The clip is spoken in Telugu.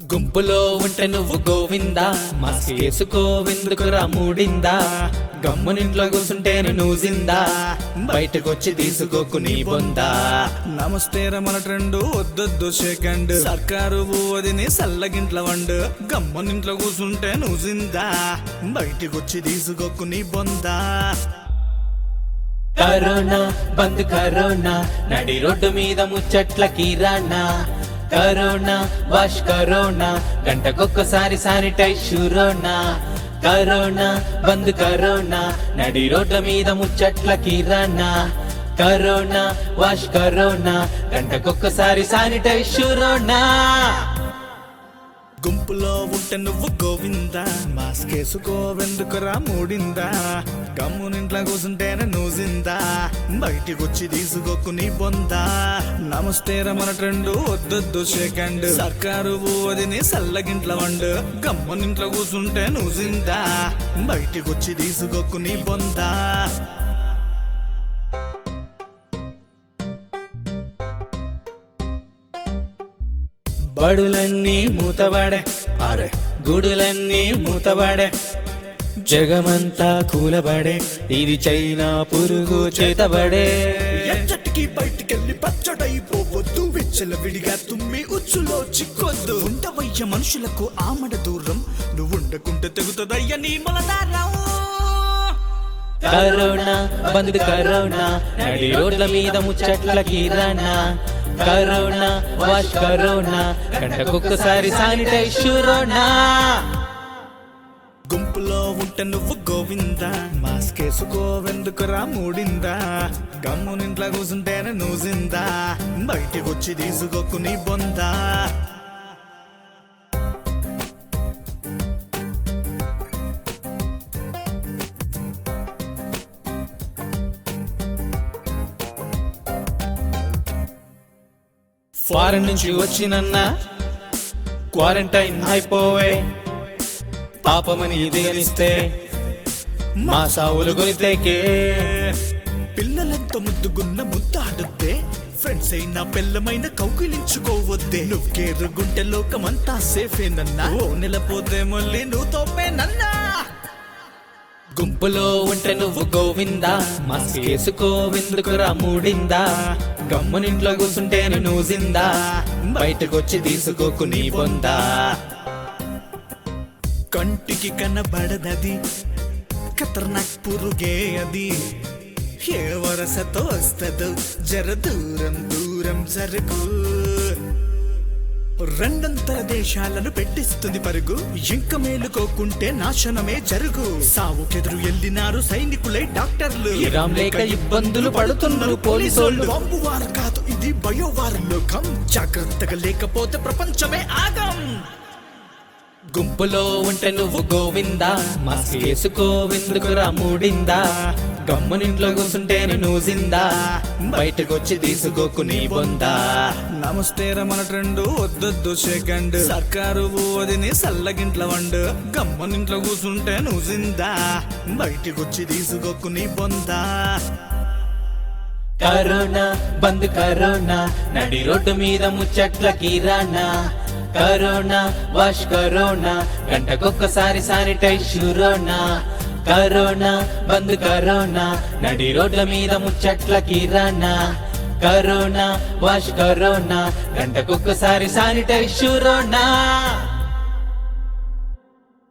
గుంపులో ఉంటే నువ్వు గోవిందా మాస్క్ వేసుకోవెందుకురా మూడిందా గమ్మునింట్లో కూర్చుంటేనే నువ్వు జిందా బయటకొచ్చి తీసుకోకు నీ బొందా నమస్తే రమణ ట్రెండ్ వద్దొద్దు సెకండ్ సర్కారు వదిని సల్లగింట్ల వండు గమ్మనింట్లో కూర్చుంటే నువ్వు జిందా బయటికొచ్చి తీసుకోకు నీ బొందా కరోనా బంద్ కరోనా నడి రోడ్డు మీద ముచ్చట్ల కిరాణా కరోనా వాష్ కరోనా గంటకొక్కసారి శానిటైజ్ షురోనా కరోనా బంద్ కరోనా నడి రోడ్ల మీద ముచ్చట్ల కిరాణా కరోనా వాష్ కరోనా గంటకొక్కసారి శానిటైజ్ షురోనా గుంపులో ఉంటే నువ్వు గోవిందా మాస్క్ వేసుకోవెందుకురా మూడిందా గమ్మునింట్లో కూర్చుంటేనే నువ్వు జిందా బయటికొచ్చి తీసుకోకు నీ బొందా నమస్తే రమణ ట్రెండ్ వద్దొద్దు సెకండ్ సర్కారు వదిని సల్లగింట్ల వండు గమ్మునింట్లో కూర్చుంటే నువ్వు జిందా బయటికొచ్చి తీసుకోకు నీ బొందా బడులన్నీ మూతబడే అరే గుడులన్నీ మూతబడే జగమంతా కూలబడే ఇది చైనా పురుగు చేతబడే ఎచ్చటికి బయటికెళ్ళి పచ్చడైపోవద్దు విచ్చల విడిగా తుమ్మి ఉచ్చులో చిక్కొద్దు ఉండవయ్య మనుషులకు ఆమడ దూరం నువ్వు ఉండకుంటే తెగుతుందయ్య నీ మలదారం కరోనా బంద్ కరోనా నడి రోడ్ల మీద ముచ్చట్ల కిరాణా కరోనా వాష్ కరోనా గంటకొక్కసారి శానిటైజ్ షురోనా గుంపులో ఉంటే నువ్వు గోవిందా మాస్క్ వేసుకోవెందుకురా మూడిందా గమ్మునింట్లో కూసుంటేనే నువ్వు జిందా బయటికి వచ్చి తీసుకోకు నీ బొందా ఫారెన్ నుంచి వచ్చినన్నా క్వారంటైన్ అయిపోవే పాపమని ఇదిగనిస్తే మా సావులు కొనితేకే పిల్లలెంత ముద్దుగున్న ముద్దాడుద్దే ఫ్రెండ్స్ అయినా పిల్లమైన కౌకిలించుకోవద్దే నువ్వేరు గుంటె లోకమంతా సేఫేనన్నా ఓ నెలపోతే మళ్ళీ నువ్వు తోపేనన్నా గుంపులో ఉంటే నువ్వు గోవిందా మాస్క్ వేసుకోవెందుకురా మూడిందా గమ్మునింట్లో కూర్చుంటేనే నువ్వు జిందా బయటకొచ్చి తీసుకోకు నీ బొందా కంటికి కనబడదది ఖతర్నాక్ పురుగే అది ఏ వరసతో వస్తదో జర దూరం దూరం జరుగు రెండంతల దేశాలను పెట్టిస్తుంది పరుగు ఇంక మేలుకోకుంటే నాశనమే జరుగు సావుకెదురు ఎల్లినారు సైనికులై డాక్టర్లు ఇరాం లేక ఇబ్బందులు పడుతున్నారు పోలీసోళ్ళు బాంబు వారు కాదు ఇది బయోవారు లోకం జాగ్రత్తగా లేకపోతే ప్రపంచమే ఆగం గుంపులో ఉంటే నువ్వు గోవిందా మాస్క్ వేసుకోవెందుకురా మూడిందా గమ్మునింట్లో కూర్చుంటేనే నువ్వు జిందా బయటకొచ్చి తీసుకోకు నీ బొందా నమస్తే రమణ ట్రెండ్ వద్దొద్దు సెకండ్ సర్కారు వదిని సల్లగింట్ల వండు గమ్మనింట్లో కూర్చుంటే నువ్వు జిందా బయటికొచ్చి తీసుకోకు నీ బొందా కరోనా బంద్ కరోనా నడి రోడ్డు మీద ముచ్చట్ల కిరాణా కరోనా వాష్ కరోనా గంటకొక్కసారి శానిటైజ్ షురోనా కరోనా బంద్ కరోనా నడి రోడ్ల మీద ముచ్చట్ల కిరాణా కరోనా వాష్ కరోనా గంటకొక్కసారి శానిటైజ్ షురోనా